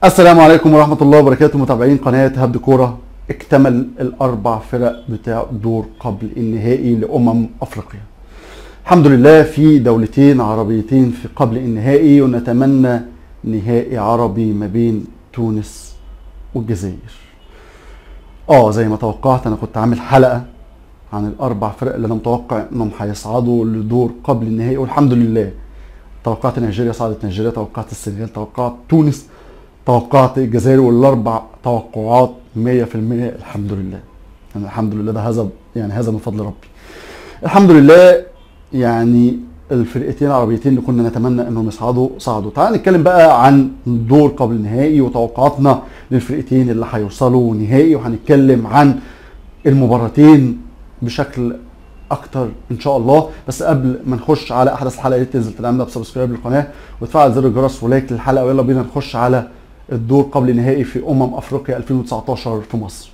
السلام عليكم ورحمة الله وبركاته متابعين قناة هبد كورة اكتمل الأربع فرق بتاع دور قبل النهائي لأمم أفريقيا الحمد لله في دولتين عربيتين في قبل النهائي ونتمنى نهائي عربي ما بين تونس والجزائر اه زي ما توقعت انا كنت عامل حلقة عن الاربع فرق اللي انا متوقع انهم هيصعدوا لدور قبل النهائي والحمد لله توقعت نيجيريا صعدت نيجيريا توقعت السنغال توقعت تونس توقعت الجزائر والاربع توقعات 100% الحمد لله يعني الحمد لله ده هذا يعني هذا من فضل ربي الحمد لله يعني الفرقتين العربيتين اللي كنا نتمنى انهم يصعدوا صعدوا تعال نتكلم بقى عن دور قبل النهائي وتوقعاتنا للفرقتين اللي هيوصلوا نهائي وهنتكلم عن المباراتين بشكل اكتر ان شاء الله بس قبل ما نخش على احدث الحلقه اللي تنزل تدعمنا بسبسكرايب للقناه وتفعل زر الجرس ولايك للحلقه ويلا بينا نخش على الدور قبل النهائي في امم افريقيا 2019 في مصر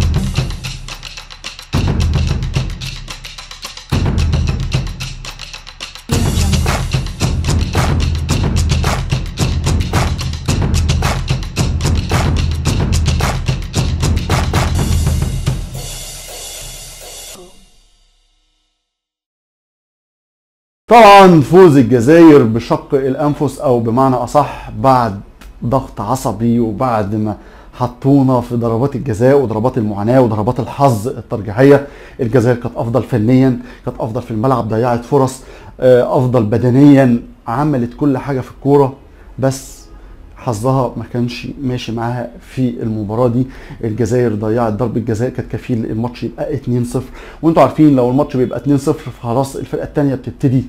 طبعا فوز الجزائر بشق الانفس او بمعنى اصح بعد ضغط عصبي وبعد ما حطونا في ضربات الجزاء وضربات المعاناه وضربات الحظ الترجيحيه الجزائر كانت افضل فنيا كانت افضل في الملعب ضيعت فرص افضل بدنيا عملت كل حاجه في الكوره بس حظها ما كانش ماشي معاها في المباراه دي الجزائر ضيعت ضربه جزاء كانت كفيل الماتش يبقى 2-0 وانتوا عارفين لو الماتش بيبقى 2-0 فخلاص الفرقه الثانيه بتبتدي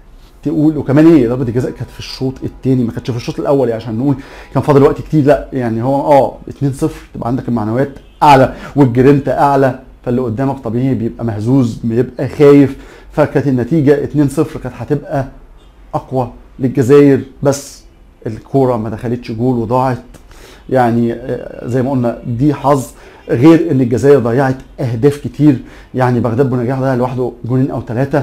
تقول وكمان ايه ضربه الجزاء كانت في الشوط الثاني ما كانتش في الشوط الاول يعني عشان نقول كان فاضل وقت كتير لا يعني هو اه 2-0 تبقى عندك المعنويات اعلى والجرينتا اعلى فاللي قدامك طبيعي بيبقى مهزوز بيبقى خايف فكانت النتيجه 2-0 كانت هتبقى اقوى للجزائر بس الكوره ما دخلتش جول وضاعت يعني زي ما قلنا دي حظ غير ان الجزائر ضيعت اهداف كتير يعني بغداد بنجاح ضيع لوحده جولين او ثلاثه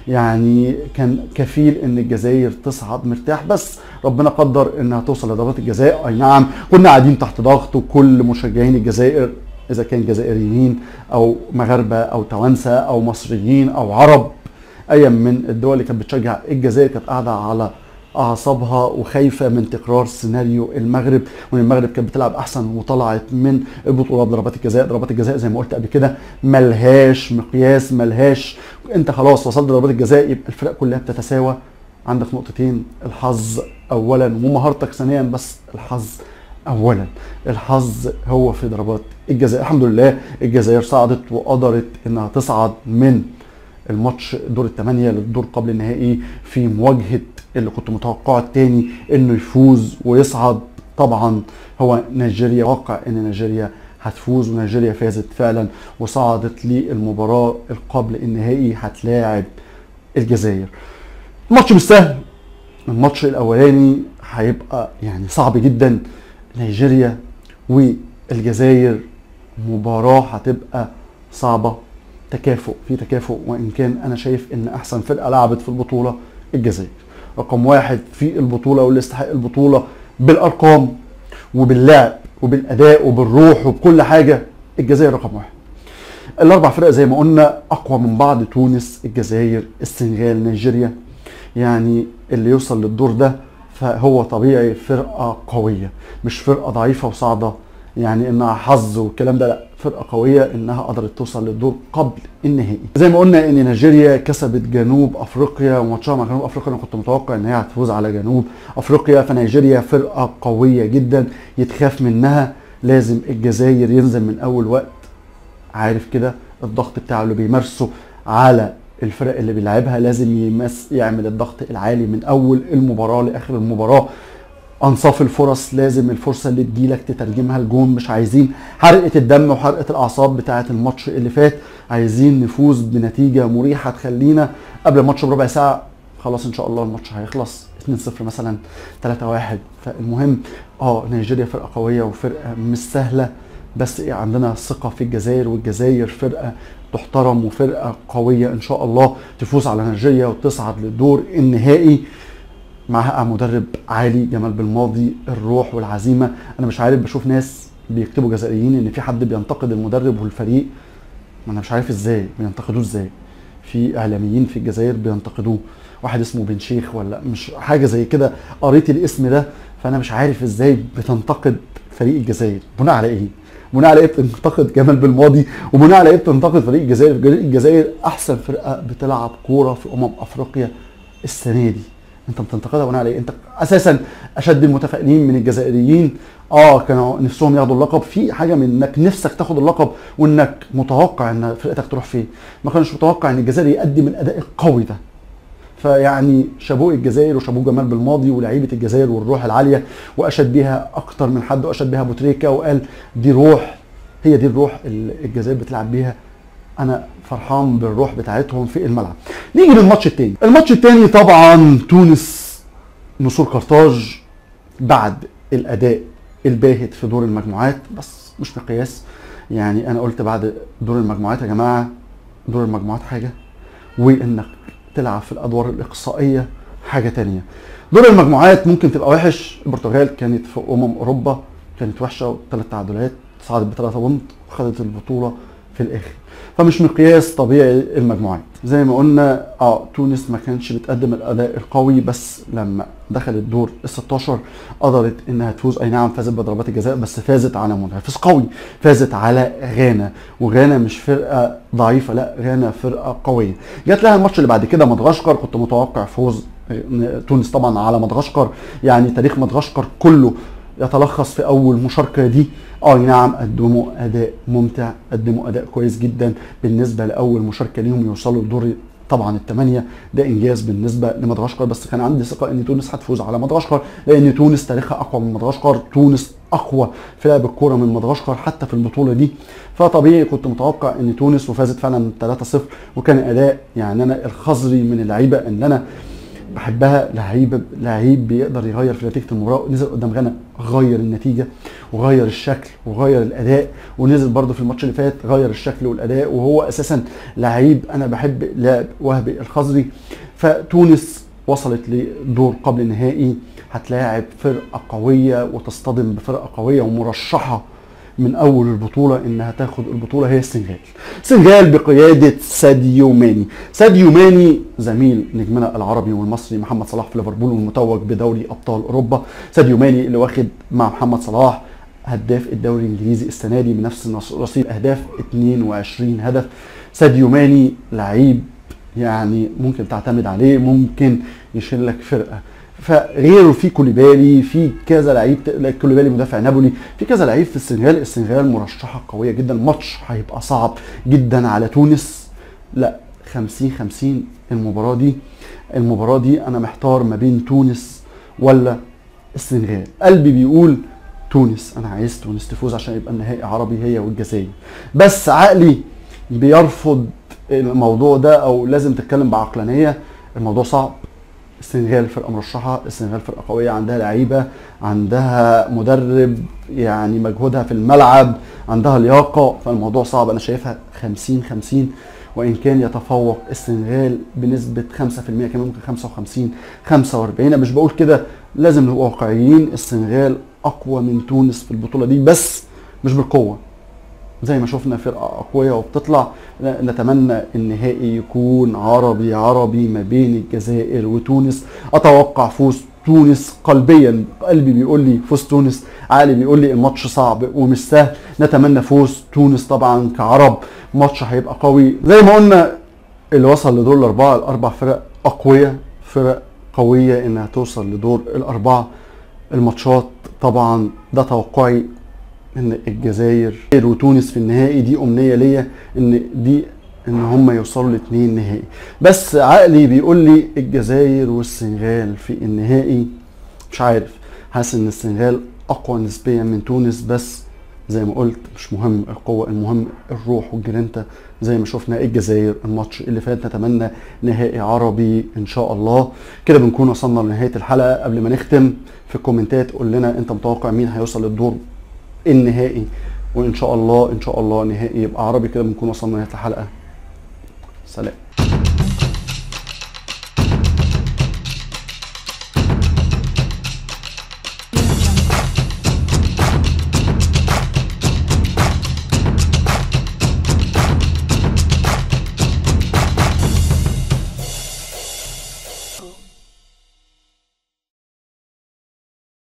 يعني كان كفيل ان الجزائر تصعد مرتاح بس ربنا قدر انها توصل لضربات الجزاء اي نعم كنا قاعدين تحت ضغط وكل مشجعين الجزائر اذا كان جزائريين او مغاربه او توانسه او مصريين او عرب ايا من الدول اللي كانت بتشجع الجزائر كانت قاعده على اعصابها وخايفه من تكرار سيناريو المغرب وان المغرب كانت بتلعب احسن وطلعت من البطوله بضربات الجزاء ضربات الجزاء زي ما قلت قبل كده ملهاش مقياس ملهاش انت خلاص وصلت ضربات الجزاء يبقى الفرق كلها بتتساوى عندك نقطتين الحظ اولا ومهارتك ثانيا بس الحظ اولا الحظ هو في ضربات الجزاء الحمد لله الجزائر صعدت وقدرت انها تصعد من الماتش دور الثمانيه للدور قبل النهائي في مواجهه اللي كنت متوقعه التاني انه يفوز ويصعد طبعا هو نيجيريا واقع ان نيجيريا هتفوز ونيجيريا فازت فعلا وصعدت للمباراه القبل النهائي هتلاعب الجزائر الماتش مش سهل الماتش الاولاني هيبقى يعني صعب جدا نيجيريا والجزائر مباراه هتبقى صعبه تكافؤ في تكافؤ وان كان انا شايف ان احسن فرقه لعبت في البطوله الجزائر رقم واحد في البطوله واللي يستحق البطوله بالارقام وباللعب وبالاداء وبالروح وبكل حاجه الجزائر رقم واحد الاربع فرق زي ما قلنا اقوى من بعض تونس الجزائر السنغال نيجيريا يعني اللي يوصل للدور ده فهو طبيعي فرقه قويه مش فرقه ضعيفه وصاعده يعني انها حظ والكلام ده لا فرقه قويه انها قدرت توصل للدور قبل النهائي زي ما قلنا ان نيجيريا كسبت جنوب افريقيا وماتشها مع جنوب افريقيا انا كنت متوقع ان هي هتفوز على جنوب افريقيا فنيجيريا فرقه قويه جدا يتخاف منها لازم الجزائر ينزل من اول وقت عارف كده الضغط بتاعه اللي بيمارسه على الفرق اللي بيلعبها لازم يمس يعمل الضغط العالي من اول المباراه لاخر المباراه انصاف الفرص لازم الفرصه اللي تجيلك تترجمها لجون مش عايزين حرقه الدم وحرقه الاعصاب بتاعه الماتش اللي فات عايزين نفوز بنتيجه مريحه تخلينا قبل الماتش بربع ساعه خلاص ان شاء الله الماتش هيخلص 2-0 مثلا 3-1 فالمهم اه نيجيريا فرقه قويه وفرقه مش سهله بس ايه عندنا ثقه في الجزائر والجزائر فرقه تحترم وفرقه قويه ان شاء الله تفوز على نيجيريا وتصعد للدور النهائي معاها مدرب عالي جمال بالماضي الروح والعزيمه انا مش عارف بشوف ناس بيكتبوا جزائريين ان في حد بينتقد المدرب والفريق ما انا مش عارف ازاي بينتقدوه ازاي في اعلاميين في الجزائر بينتقدوه واحد اسمه بن شيخ ولا مش حاجه زي كده قريت الاسم ده فانا مش عارف ازاي بتنتقد فريق الجزائر بناء على ايه بناء على ايه بتنتقد جمال بالماضي وبناء على ايه بتنتقد فريق الجزائر فريق الجزائر احسن فرقه بتلعب كوره في امم افريقيا السنه دي انت بتنتقدها بناء على ايه انت اساسا اشد المتفائلين من الجزائريين اه كانوا نفسهم ياخدوا اللقب في حاجه من انك نفسك تاخد اللقب وانك متوقع ان فرقتك تروح فين ما كانش متوقع ان الجزائر يقدم الاداء القوي ده فيعني شابوه الجزائر وشابوه جمال بالماضي ولاعيبه الجزائر والروح العاليه واشاد بيها اكتر من حد واشاد بيها ابو تريكه وقال دي روح هي دي الروح اللي الجزائر بتلعب بيها انا فرحان بالروح بتاعتهم في الملعب نيجي للماتش التاني الماتش التاني طبعا تونس نصور قرطاج بعد الاداء الباهت في دور المجموعات بس مش مقياس يعني انا قلت بعد دور المجموعات يا جماعه دور المجموعات حاجه وانك تلعب في الادوار الاقصائيه حاجه تانية دور المجموعات ممكن تبقى وحش البرتغال كانت في امم اوروبا كانت وحشه وثلاث تعادلات صعدت بثلاثه بونت وخدت البطوله في الاخر فمش مقياس طبيعي المجموعات زي ما قلنا اه تونس ما كانش بتقدم الاداء القوي بس لما دخلت دور ال 16 قدرت انها تفوز اي نعم فازت بضربات الجزاء بس فازت على منافس قوي فازت على غانا وغانا مش فرقه ضعيفه لا غانا فرقه قويه جات لها الماتش اللي بعد كده مدغشقر كنت متوقع فوز تونس طبعا على مدغشقر يعني تاريخ مدغشقر كله يتلخص في اول مشاركه دي اه نعم قدموا اداء ممتع قدموا اداء كويس جدا بالنسبه لاول مشاركه ليهم يوصلوا لدور طبعا الثمانيه ده انجاز بالنسبه لمدغشقر بس كان عندي ثقه ان تونس هتفوز على مدغشقر لان تونس تاريخها اقوى من مدغشقر تونس اقوى في لعب الكوره من مدغشقر حتى في البطوله دي فطبيعي كنت متوقع ان تونس وفازت فعلا 3-0 وكان اداء يعني انا الخزري من اللعيبه ان انا بحبها لعيب لعيب بيقدر يغير في نتيجه المباراه نزل قدام غانا غير النتيجه وغير الشكل وغير الاداء ونزل برده في الماتش اللي فات غير الشكل والاداء وهو اساسا لعيب انا بحب لعب وهبي الخزري فتونس وصلت لدور قبل النهائي هتلاعب فرقه قويه وتصطدم بفرقه قويه ومرشحه من اول البطوله انها تاخد البطوله هي السنغال. السنغال بقياده ساديو ماني، ساديو ماني زميل نجمنا العربي والمصري محمد صلاح في ليفربول والمتوج بدوري ابطال اوروبا، ساديو ماني اللي واخد مع محمد صلاح هداف الدوري الانجليزي السنه دي بنفس رصيد اهداف 22 هدف. ساديو ماني لعيب يعني ممكن تعتمد عليه ممكن يشيل لك فرقه فغيره في كوليبالي في كذا لعيب كوليبالي مدافع نابولي في كذا لعيب في السنغال السنغال مرشحه قويه جدا ماتش هيبقى صعب جدا على تونس لا 50 50 المباراه دي المباراه دي انا محتار ما بين تونس ولا السنغال قلبي بيقول تونس انا عايز تونس تفوز عشان يبقى النهائي عربي هي والجزائر بس عقلي بيرفض الموضوع ده او لازم تتكلم بعقلانيه الموضوع صعب السنغال فرقه مرشحه السنغال فرقه قويه عندها لعيبه عندها مدرب يعني مجهودها في الملعب عندها لياقه فالموضوع صعب انا شايفها 50 50 وان كان يتفوق السنغال بنسبه 5% كمان ممكن 55 45 انا مش بقول كده لازم نبقى واقعيين السنغال اقوى من تونس في البطوله دي بس مش بالقوه زي ما شفنا فرقه اقويه وبتطلع نتمنى النهائي يكون عربي عربي ما بين الجزائر وتونس اتوقع فوز تونس قلبيا قلبي بيقول لي فوز تونس عقلي بيقول لي الماتش صعب ومش سهل نتمنى فوز تونس طبعا كعرب ماتش هيبقى قوي زي ما قلنا اللي وصل لدور الاربعه الاربع فرق اقوياء فرق قويه انها توصل لدور الاربعه الماتشات طبعا ده توقعي ان الجزائر وتونس في النهائي دي امنيه ليا ان دي ان هم يوصلوا لاثنين نهائي بس عقلي بيقول لي الجزائر والسنغال في النهائي مش عارف حاسس ان السنغال اقوى نسبيا من تونس بس زي ما قلت مش مهم القوة المهم الروح والجرينتا زي ما شفنا الجزائر الماتش اللي فات نتمنى نهائي عربي ان شاء الله كده بنكون وصلنا لنهاية الحلقة قبل ما نختم في الكومنتات قول لنا انت متوقع مين هيوصل للدور النهائي وان شاء الله ان شاء الله نهائي يبقى عربي كده بنكون وصلنا لنهايه الحلقه سلام